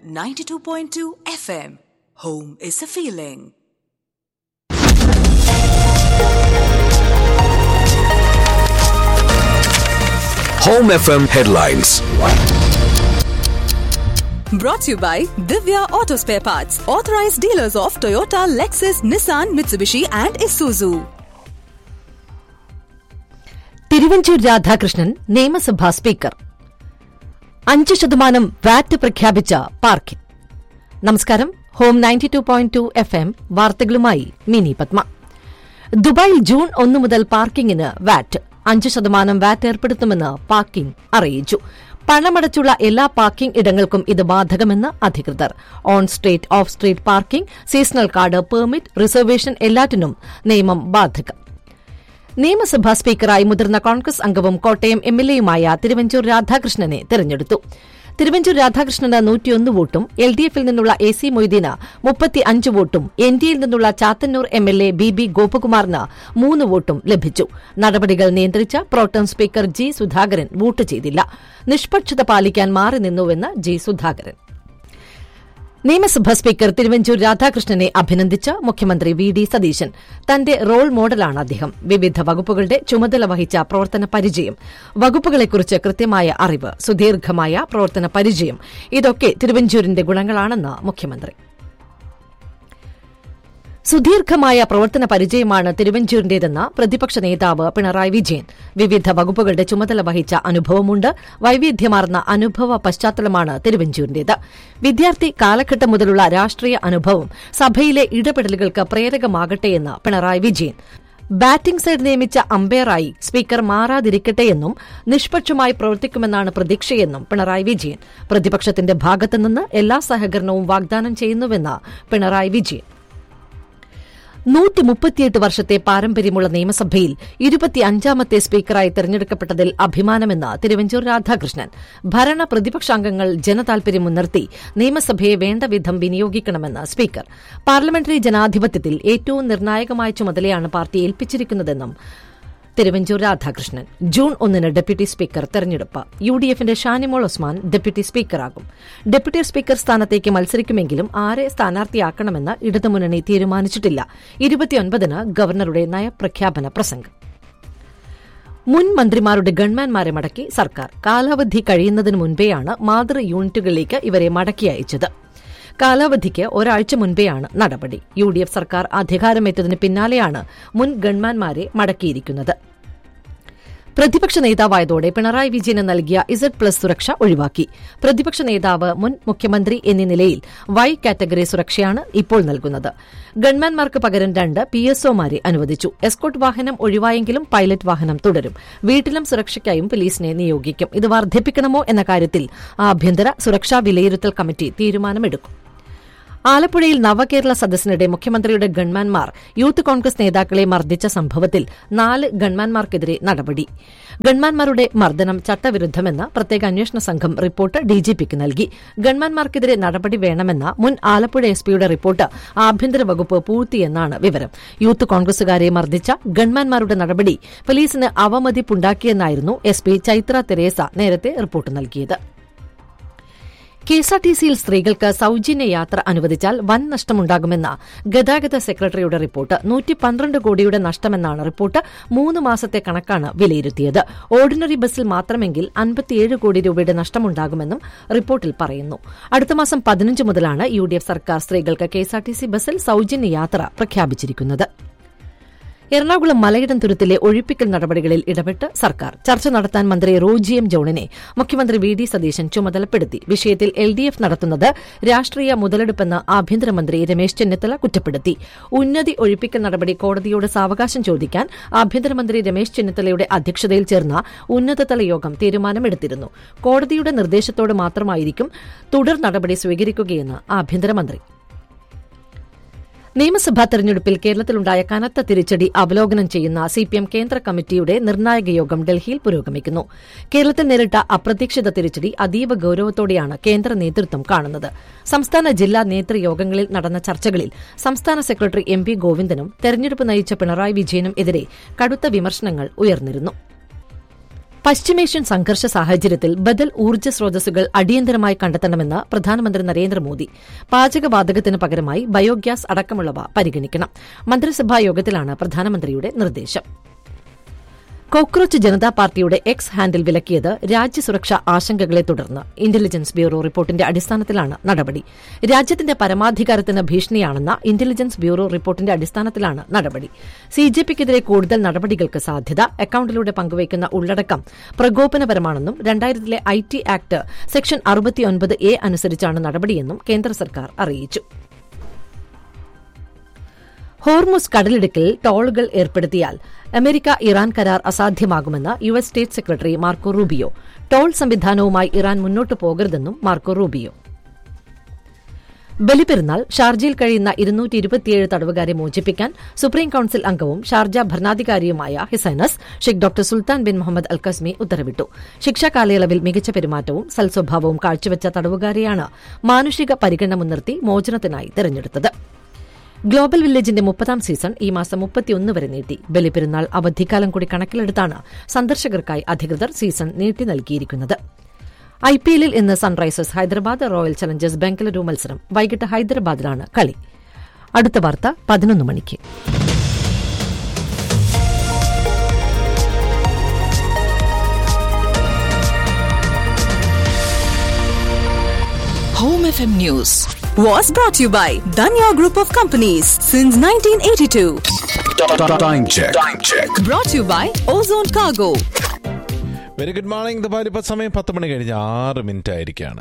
92.2 FM. Home is a feeling. Home FM headlines. Brought to you by Divya Auto Spare Parts, authorized dealers of Toyota, Lexus, Nissan, Mitsubishi, and Isuzu. Thiruvanchoor Radhakrishnan നിയമസഭാ speaker അഞ്ച് ശതമാനം വാറ്റ് പ്രഖ്യാപിച്ച parking നമസ്കാരം home ninety two point two F M വാർത്തകളുമായി മിനി പത്മ ദുബായിൽ June ഒന്ന് മുതൽ പാർക്കിംഗിന് വാറ്റ് അഞ്ച് ശതമാനം വാറ്റ് ഏർപ്പെടുത്തുമെന്ന് പാർക്കിംഗ് അറിയിച്ചു പണമടച്ചുള്ള എല്ലാ പാർക്കിംഗ് ഇടങ്ങൾക്കും ഇത് ബാധകമെന്ന് അധികൃതർ on street off street parking seasonal card permit reservation എല്ലാറ്റിനും നിയമം ബാധകം നിയമസഭാ സ്പീക്കറായി മുതിർന്ന കോൺഗ്രസ് അംഗവും കോട്ടയം എം എൽ എയുമായ തിരുവഞ്ചൂർ രാധാകൃഷ്ണനെ തെരഞ്ഞെടുത്തു തിരുവഞ്ചൂർ രാധാകൃഷ്ണന് നൂറ്റിയൊന്ന് വോട്ടും എൽ ഡി എഫിൽ നിന്നുള്ള എ സി മൊയ്തീന് മുപ്പത്തി അഞ്ച് വോട്ടും എൻ ഡിയിൽ നിന്നുള്ള Chathannoor M L A B B ഗോപകുമാറിന് മൂന്ന് വോട്ടും ലഭിച്ചു നടപടികൾ നിയന്ത്രിച്ച protem speaker G Sudhakaran vote ചെയ്തില്ല നിഷ്പക്ഷത പാലിക്കാൻ മാറി നിന്നുവെന്ന് ജി സുധാകരൻ നിയമസഭാ സ്പീക്കർ തിരുവഞ്ചൂർ രാധാകൃഷ്ണനെ അഭിനന്ദിച്ച മുഖ്യമന്ത്രി വി ഡി സതീശൻ തന്റെ റോൾ മോഡലാണ് അദ്ദേഹം വിവിധ വകുപ്പുകളുടെ ചുമതല വഹിച്ച പ്രവർത്തന പരിചയം വകുപ്പുകളെക്കുറിച്ച് കൃത്യമായ അറിവ് സുദീർഘമായ പ്രവർത്തന പരിചയം ഇതൊക്കെ തിരുവഞ്ചൂരിന്റെ ഗുണങ്ങളാണെന്ന് മുഖ്യമന്ത്രി സുദീർഘമായ പ്രവർത്തന പരിചയമാണ് തിരുവഞ്ചൂരിന്റേതെന്ന് പ്രതിപക്ഷ നേതാവ് പിണറായി വിജയൻ വിവിധ വകുപ്പുകളുടെ ചുമതല വഹിച്ച അനുഭവമുണ്ട് വൈവിധ്യമാർന്ന അനുഭവ പശ്ചാത്തലമാണ് തിരുവഞ്ചൂരിന്റേത് വിദ്യാർത്ഥി കാലഘട്ടം മുതലുള്ള രാഷ്ട്രീയ അനുഭവം സഭയിലെ ഇടപെടലുകൾക്ക് പ്രേരകമാകട്ടെയെന്ന് പിണറായി വിജയൻ ബാറ്റിംഗ് സൈഡ് നിയമിച്ച അമ്പയറായി സ്പീക്കർ മാറാതിരിക്കട്ടെയെന്നും നിഷ്പക്ഷമായി പ്രവർത്തിക്കുമെന്നാണ് പ്രതീക്ഷയെന്നും പിണറായി വിജയൻ പ്രതിപക്ഷത്തിന്റെ ഭാഗത്തുനിന്ന് എല്ലാ സഹകരണവും വാഗ്ദാനം ചെയ്യുന്നുവെന്ന് പിണറായി വിജയൻ നൂറ്റി മുപ്പത്തിയെട്ട് വർഷത്തെ പാരമ്പര്യമുള്ള നിയമസഭയിൽ ഇരുപത്തിയഞ്ചാമത്തെ സ്പീക്കറായി തെരഞ്ഞെടുക്കപ്പെട്ടതിൽ അഭിമാനമെന്ന് തിരുവഞ്ചൂർ രാധാകൃഷ്ണൻ ഭരണ പ്രതിപക്ഷാംഗങ്ങൾ ജനതാൽപര്യം മുൻനിർത്തി നിയമസഭയെ വേണ്ടവിധം വിനിയോഗിക്കണമെന്ന് സ്പീക്കർ പാർലമെന്ററി ജനാധിപത്യത്തിൽ ഏറ്റവും നിർണായകമായ ചുമതലയാണ് പാർട്ടി ഏൽപ്പിച്ചിരിക്കുന്നതെന്നും തിരുവഞ്ചൂർ രാധാകൃഷ്ണൻ ജൂൺ ഒന്നിന് ഡെപ്യൂട്ടി സ്പീക്കർ തെരഞ്ഞെടുപ്പ് യു ഡി എഫിന്റെ ഷാനിമോൾ ഉസ്മാൻ ഡെപ്യൂട്ടി സ്പീക്കറാകും ഡെപ്യൂട്ടി സ്പീക്കർ സ്ഥാനത്തേക്ക് മത്സരിക്കുമെങ്കിലും ആരെ സ്ഥാനാർത്ഥിയാക്കണമെന്ന് ഇടതുമുന്നണി തീരുമാനിച്ചിട്ടില്ല ഇരുപത്തിയൊൻപതിന് ഗവർണറുടെ നയപ്രഖ്യാപന പ്രസംഗം മുൻ മന്ത്രിമാരുടെ ഗൺമാൻമാരെ മടക്കി സർക്കാർ കാലാവധി കഴിയുന്നതിന് മുൻപേയാണ് മാതൃ യൂണിറ്റുകളിലേക്ക് ഇവരെ മടക്കി അയച്ചത് കാലാവധിക്ക് ഒരാഴ്ച മുൻപെയാണ് നടപടി യു ഡി എഫ് സർക്കാർ അധികാരമേറ്റതിന് പിന്നാലെയാണ് മുൻ ഗൺമാൻമാരെ മടക്കിയിരിക്കുന്നത് പ്രതിപക്ഷ നേതാവായതോടെ പിണറായി വിജയന് നൽകിയ ഇസഡ് പ്ലസ് സുരക്ഷ ഒഴിവാക്കി പ്രതിപക്ഷ നേതാവ് മുൻ മുഖ്യമന്ത്രി എന്നീ നിലയിൽ വൈ കാറ്റഗറി സുരക്ഷയാണ് ഇപ്പോൾ നൽകുന്നത് ഗൺമാൻമാർക്ക് പകരം രണ്ട് പി എസ്ഒമാരെ അനുവദിച്ചു എസ്കോട്ട് വാഹനം ഒഴിവായെങ്കിലും പൈലറ്റ് വാഹനം തുടരും വീട്ടിലും സുരക്ഷയ്ക്കായും പോലീസിനെ നിയോഗിക്കും ഇത് വർദ്ധിപ്പിക്കണമോ എന്ന കാര്യത്തിൽ ആഭ്യന്തര സുരക്ഷാ വിലയിരുത്തൽ കമ്മിറ്റി തീരുമാനമെടുക്കും ആലപ്പുഴയിൽ നവകേരള സദസ്സിനിടെ മുഖ്യമന്ത്രിയുടെ ഗൺമാൻമാർ യൂത്ത് കോൺഗ്രസ് നേതാക്കളെ മർദ്ദിച്ച സംഭവത്തിൽ നാല് ഗൺമാൻമാർക്കെതിരെ നടപടി ഗൺമാൻമാരുടെ മർദ്ദനം ചട്ടവിരുദ്ധമെന്ന് പ്രത്യേക അന്വേഷണ സംഘം റിപ്പോർട്ട് ഡിജിപിക്ക് നൽകി ഗൺമാൻമാർക്കെതിരെ നടപടി വേണമെന്ന മുൻ ആലപ്പുഴ എസ്പിയുടെ റിപ്പോർട്ട് ആഭ്യന്തര വകുപ്പ് പൂഴ്ത്തിയെന്നാണ് വിവരം യൂത്ത് കോൺഗ്രസുകാരെ മർദ്ദിച്ച ഗൺമാൻമാരുടെ നടപടി പോലീസിന് അവമതിപ്പുണ്ടാക്കിയെന്നായിരുന്നു എസ്പി ചൈത്ര തെരേസ നേരത്തെ റിപ്പോർട്ട് നൽകിയത് കെഎസ്ആർടിസിയിൽ സ്ത്രീകൾക്ക് സൌജന്യ യാത്ര അനുവദിച്ചാൽ വൻ നഷ്ടമുണ്ടാകുമെന്ന ഗതാഗത സെക്രട്ടറിയുടെ റിപ്പോർട്ട് നൂറ്റി പന്ത്രണ്ട് കോടിയുടെ നഷ്ടമെന്നാണ് റിപ്പോർട്ട് മൂന്ന് മാസത്തെ കണക്കാണ് വിലയിരുത്തിയത് ഓർഡിനറി ബസ്സിൽ മാത്രമെങ്കിൽ അൻപത്തിയേഴ് കോടി രൂപയുടെ നഷ്ടമുണ്ടാകുമെന്നും റിപ്പോർട്ടിൽ പറയുന്നു അടുത്ത മാസം പതിനഞ്ച് മുതലാണ് യു ഡി എഫ് സർക്കാർ സ്ത്രീകൾക്ക് കെഎസ്ആർടിസി ബസ്സിൽ സൌജന്യ യാത്ര പ്രഖ്യാപിച്ചിരിക്കുന്നത് എറണാകുളം മലയിടം തുരുത്തിലെ ഒഴിപ്പിക്കൽ നടപടികളിൽ ഇടപെട്ട് സർക്കാർ ചർച്ച നടത്താൻ മന്ത്രി റോജി എം ജോണിനെ മുഖ്യമന്ത്രി വി ഡി സതീശൻ ചുമതലപ്പെടുത്തി വിഷയത്തിൽ എൽ ഡി എഫ് നടത്തുന്നത് രാഷ്ട്രീയ മുതലെടുപ്പെന്ന് ആഭ്യന്തരമന്ത്രി രമേശ് ചെന്നിത്തല കുറ്റപ്പെടുത്തി ഉന്നതി ഒഴിപ്പിക്കൽ നടപടി കോടതിയോട് സാവകാശം ചോദിക്കാൻ ആഭ്യന്തരമന്ത്രി രമേശ് ചെന്നിത്തലയുടെ അധ്യക്ഷതയിൽ ചേർന്ന ഉന്നതതല യോഗം തീരുമാനമെടുത്തിരുന്നു കോടതിയുടെ നിർദ്ദേശത്തോട് മാത്രമായിരിക്കും തുടർ നടപടി സ്വീകരിക്കുകയെന്ന് ആഭ്യന്തരമന്ത്രി നിയമസഭാ തെരഞ്ഞെടുപ്പിൽ കേരളത്തിലുണ്ടായ കനത്ത തിരിച്ചടി അവലോകനം ചെയ്യുന്ന സിപിഎം കേന്ദ്ര കമ്മിറ്റിയുടെ നിർണായക യോഗം ഡൽഹിയിൽ പുരോഗമിക്കുന്നു കേരളത്തിൽ നേരിട്ട അപ്രതീക്ഷിത തിരിച്ചടി അതീവ ഗൌരവത്തോടെയാണ് കേന്ദ്ര നേതൃത്വം കാണുന്നത് സംസ്ഥാന ജില്ലാ നേതൃയോഗങ്ങളിൽ നടന്ന ചർച്ചകളിൽ സംസ്ഥാന സെക്രട്ടറി എം പി ഗോവിന്ദനും തെരഞ്ഞെടുപ്പ് നയിച്ച പിണറായി വിജയനും എതിരെ കടുത്ത വിമർശനങ്ങൾ ഉയർന്നിരുന്നു പശ്ചിമേഷ്യൻ സംഘർഷ സാഹചര്യത്തിൽ ബദൽ ഊർജ്ജ സ്രോതസ്സുകൾ അടിയന്തരമായി കണ്ടെത്തണമെന്ന് പ്രധാനമന്ത്രി നരേന്ദ്രമോദി പാചകവാതകത്തിന് പകരമായി ബയോഗ്യാസ് അടക്കമുള്ളവ പരിഗണിക്കണം മന്ത്രിസഭാ യോഗത്തിലാണ് പ്രധാനമന്ത്രിയുടെ നിർദ്ദേശം കോക്രോച്ച് ജനതാ പാർട്ടിയുടെ എക്സ് ഹാൻഡിൽ വിലക്കിയത് രാജ്യസുരക്ഷാ ആശങ്കകളെ തുടർന്ന് ഇന്റലിജൻസ് ബ്യൂറോ റിപ്പോർട്ടിന്റെ അടിസ്ഥാനത്തിലാണ് നടപടി രാജ്യത്തിന്റെ പരമാധികാരത്തിന് ഭീഷണിയാണെന്ന ഇന്റലിജൻസ് ബ്യൂറോ റിപ്പോർട്ടിന്റെ അടിസ്ഥാനത്തിലാണ് നടപടി സിജെപിക്കെതിരെ കൂടുതൽ നടപടികൾക്ക് സാധ്യത അക്കൌണ്ടിലൂടെ പങ്കുവയ്ക്കുന്ന ഉള്ളടക്കം പ്രകോപനപരമാണെന്നും രണ്ടായിരത്തിലെ ഐ ടി ആക്ട് സെക്ഷൻ അറുപത്തിയൊൻപത് എ അനുസരിച്ചാണ് നടപടിയെന്നും കേന്ദ്ര സർക്കാർ അറിയിച്ചു ഹോർമുസ് കടലിടുക്കിൽ ടോളുകൾ ഏർപ്പെടുത്തിയാൽ അമേരിക്ക ഇറാൻ കരാർ അസാധ്യമാകുമെന്ന് U S state secretary Marco Rubio toll സംവിധാനവുമായി ഇറാൻ മുന്നോട്ടു പോകരുതെന്നും മാർക്കോ റൂബിയോ ബലിപെരുന്നാൾ ഷാർജയിൽ കഴിയുന്ന ഇരുന്നൂറ്റി ഇരുപത്തിയേഴ് തടവുകാരെ മോചിപ്പിക്കാൻ സുപ്രീം കൌൺസിൽ അംഗവും ഷാർജ ഭരണാധികാരിയുമായ his highness Sheikh doctor Sultan bin Muhammad Al Qasimi ഉത്തരവിട്ടു ശിക്ഷാ കാലയളവിൽ മികച്ച പെരുമാറ്റവും സൽസ്വഭാവവും കാഴ്ചവെച്ച തടവുകാരെയാണ് മാനുഷിക പരിഗണന മുൻനിർത്തി മോചനത്തിനായി തെരഞ്ഞെടുത്തത് ഗ്ലോബൽ വില്ലേജിന്റെ മുപ്പതാം സീസൺ ഈ മാസം മുപ്പത്തിയൊന്ന് വരെ നീട്ടി ബലിപെരുന്നാൾ അവധിക്കാലം കൂടി കണക്കിലെടുത്താണ് സന്ദർശകർക്കായി അധികൃതർ സീസൺ നീട്ടി നൽകിയിരിക്കുന്നത് ഐ പി എല്ലിൽ ഇന്ന് Sunrisers Hyderabad Royal Challengers Bengaluru മത്സരം വൈകിട്ട് ഹൈദരാബാദിലാണ് കളി അടുത്ത വാർത്ത പതിനൊന്ന് മണിക്ക് Home FM News was brought to you by Danya Group of Companies since 1982. Time check. Time check. Brought to you by Ozone Cargo. Very good morning Dubai ഇപ്പൊ സമയം പത്ത് മണി കഴിഞ്ഞ് ആറ് മിനിറ്റ് ആയിരിക്കാണ്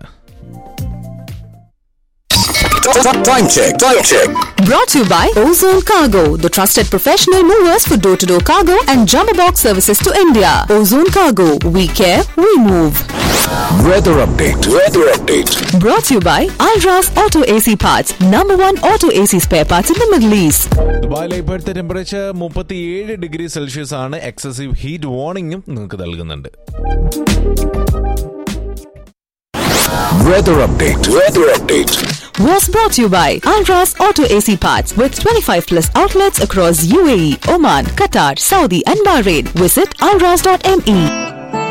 Time check. Time check. Brought to you by Ozone Cargo, the trusted professional movers for door to door cargo and jumbo box services to India. Ozone Cargo, we care, we move. Weather update. Weather update. Brought to you by Alras Auto AC Parts, number one auto AC spare parts in the Middle East. ദുബായിലെ ഇപ്പോഴത്തെ temperature മുപ്പത്തിയേഴ് degree Celsius ആണ് excessive heat വാർണിംഗും നിങ്ങൾക്ക് നൽകുന്നുണ്ട് Weather update. Weather update. Was brought to you by Alras Auto AC Parts with 25 plus outlets across UAE, Oman, Qatar, Saudi, and Bahrain. Visit alras.me.